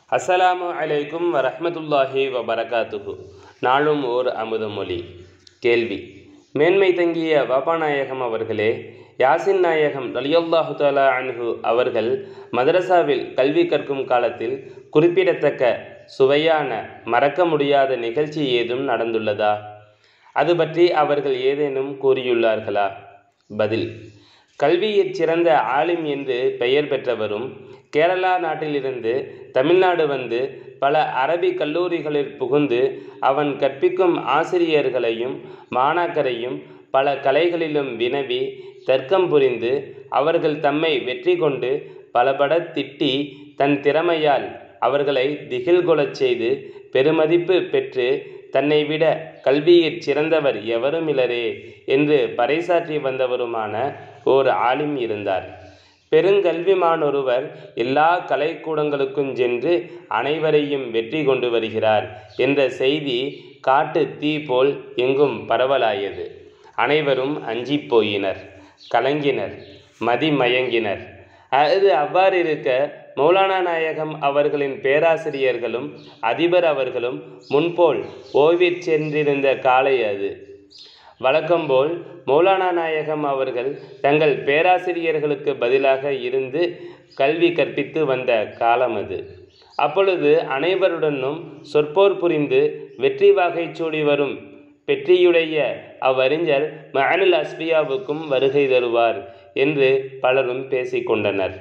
அஸ்ஸலாமு அலைக்கும் வரஹ்மத்துல்லாஹி வபரகாத்துஹு நாளும் ஓர் அமுதமொழி கேள்வி மேன்மை தங்கிய பாப்பாநாயகம் அவர்களே யாசின் நாயகம் ரலியல்லாஹு தஆலா அன்ஹு அவர்கள் மதரசாவில் கல்வி கற்கும் காலத்தில் குறிப்பிடத்தக்க சுவையான மறக்க முடியாத நிகழ்ச்சி ஏதும் நடந்துள்ளதா அது பற்றி அவர்கள் ஏதேனும் கூறியுள்ளார்களா பதில் கல்வியில் சிறந்த ஆலிம் என்று பெயர் பெற்றவரும் கேரளா நாட்டிலிருந்து தமிழ்நாடு வந்து பல அரபி கல்லூரிகளில் புகுந்து அவன் கற்பிக்கும் ஆசிரியர்களையும் மாணாக்கரையும் பல கலைகளிலும் வினவி தர்க்கம் புரிந்து அவர்கள் தம்மை வெற்றி கொண்டு பலபட திட்டி தன் திறமையால் அவர்களை திகில் கொள்ளச் செய்து பெருமதிப்பு பெற்று தன்னை விட கல்வியில் சிறந்தவர் எவருமிலரே என்று பறைசாற்றி வந்தவருமான ஓர் ஆலிம் இருந்தார் பெருங்கல்விமான் ஒருவர் எல்லா கலைக்கூடங்களுக்கும் சென்று அனைவரையும் வெற்றி கொண்டு வருகிறார் என்ற செய்தி காட்டு தீ போல் எங்கும் பரவலாயது அனைவரும் அஞ்சிப் போயினர் கலங்கினர் மதிமயங்கினர் அது அவ்வாறு இருக்க மௌலானா நாயகம் அவர்களின் பேராசிரியர்களும் அதிபர் அவர்களும் முன்போல் ஓய்விற் சென்றிருந்த காலை அது வழக்கம்போல் மௌலானா நாயகம் அவர்கள் தங்கள் பேராசிரியர்களுக்கு பதிலாக இருந்து கல்வி கற்பித்து வந்த காலம் அது அப்பொழுது அனைவருடனும் சொற்போர் புரிந்து வெற்றி வாகை சூடி வரும் பெற்றியுடைய அவ்வறிஞர் மஹனுல் அஸ்பியாவுக்கும் வருகை தருவார் என்று பலரும் பேசிக்கொண்டனர்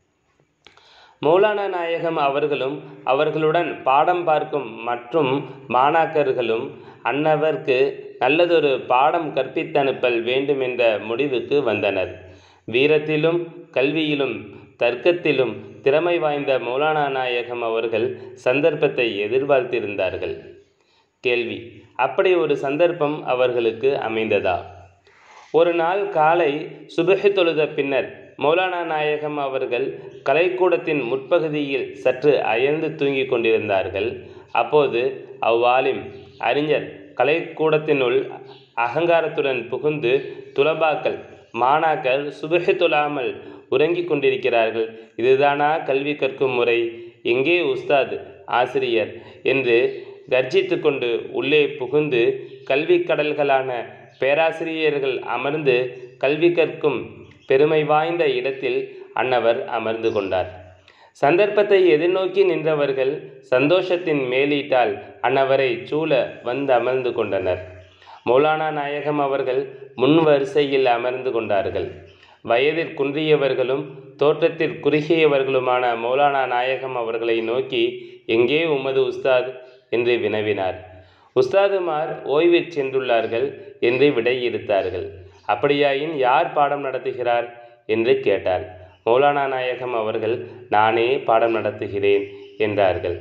மௌலானா நாயகம் அவர்களும் அவர்களுடன் பாடம் பார்க்கும் மற்றும் மாணாக்கர்களும் அன்னவர்க்கு நல்லதொரு பாடம் கற்பித்தனுப்பல் வேண்டும் என்ற முடிவுக்கு வந்தனர் வீரத்திலும் கல்வியிலும் தர்க்கத்திலும் திறமை வாய்ந்த மௌலானா நாயகம் அவர்கள் சந்தர்ப்பத்தை எதிர்பார்த்திருந்தார்கள் கேள்வி அப்படி ஒரு சந்தர்ப்பம் அவர்களுக்கு அமைந்ததா ஒரு நாள் காலை சுபஹி தொழுத பின்னர் மௌலானா நாயகம் அவர்கள் கலைக்கூடத்தின் முற்பகுதியில் சற்று அயர்ந்து தூங்கிக் கொண்டிருந்தார்கள் அப்போது அவ்வாலிம் அறிஞர் கலைக்கூடத்தினுள் அகங்காரத்துடன் புகுந்து துலபாக்கள் மாணாக்கர் சுபஹி தொழாமல் உறங்கிக் கொண்டிருக்கிறார்கள் இதுதானா கல்வி கற்கும் முறை எங்கே உஸ்தாத் ஆசிரியர் என்று கர்ஜித்து கொண்டு உள்ளே புகுந்து கல்வி கடல்களான பேராசிரியர்கள் அமர்ந்து கல்வி கற்கும் பெருமை வாய்ந்த இடத்தில் அன்னவர் அமர்ந்து கொண்டார் சந்தர்ப்பத்தை எதிர்நோக்கி நின்றவர்கள் சந்தோஷத்தின் மேலீட்டால் அன்னவரை சூழ வந்து அமர்ந்து கொண்டனர் மௌலானா நாயகம் அவர்கள் முன் வரிசையில் அமர்ந்து கொண்டார்கள் வயதில் குன்றியவர்களும் தோற்றத்தில் குறுகியவர்களுமான மௌலானா நாயகம் அவர்களை நோக்கி எங்கே உமது உஸ்தாத் என்று வினவினார் உஸ்தாதுமார் ஓய்வில் சென்றுள்ளார்கள் என்று விடையிறுத்தார்கள் அப்படியாயின் யார் பாடம் நடத்துகிறார் என்று கேட்டார் மௌலானா நாயகம் அவர்கள் நானே பாடம் நடத்துகிறேன் என்றார்கள்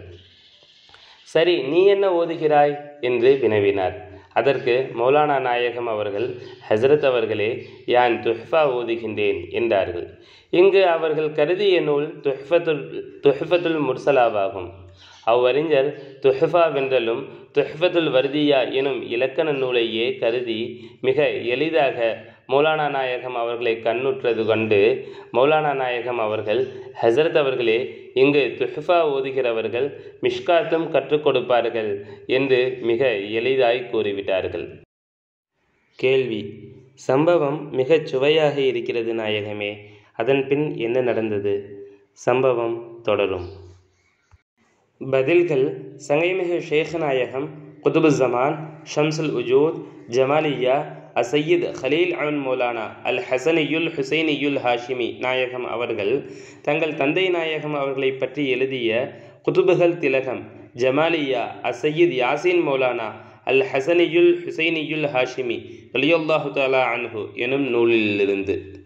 சரி நீ என்ன ஓதுகிறாய் என்று வினவினார் அதற்கு மௌலானா நாயகம் அவர்கள் ஹசரத் அவர்களே யான் துஹ்ஃபா ஓதுகின்றேன் என்றார்கள் இங்கு அவர்கள் கருதிய நூல் துஹ்ஃபத்துல் துஹ்ஃபத்துல் முர்சலாவாகும் அவ்வறிஞர் துஹ்ஃபா வென்றலும் துஹ்ஃபத்துல் வர்தியா எனும் இலக்கண நூலையே கருதி மிக எளிதாக மௌலானா நாயகம் அவர்களை கண்ணுற்றது கண்டு மௌலானா நாயகம் அவர்கள் ஹசரத் அவர்களே இங்கு துஹ்ஃபா ஓதுகிறவர்கள் மிஷ்காத்தும் கற்றுக் கொடுப்பார்கள் என்று மிக எளிதாய் கூறிவிட்டார்கள் கேள்வி சம்பவம் மிகச் சுவையாக இருக்கிறது நாயகமே அதன் பின் என்ன நடந்தது சம்பவம் தொடரும் பதில்கள் சங்கைமிகு ஷேக் நாயகம் குதுபுஸ்ஸமான் ஷம்சுல் உஜூத் ஜமாலியா அசையீத் ஹலீல் அவன் மௌலானா அல் ஹசனியுல் ஹுசைனியுல் ஹாஷிமி நாயகம் அவர்கள் தங்கள் தந்தை நாயகம் அவர்களை பற்றி எழுதிய குதுபுகள் திலகம் ஜமாலியா அசையீத் யாசின் மௌலானா அல் ஹசனியுல் ஹுசைனியுல் ஹாஷிமி அலியுல்லாஹு தாலா அன்ஹு எனும் நூலிலிருந்து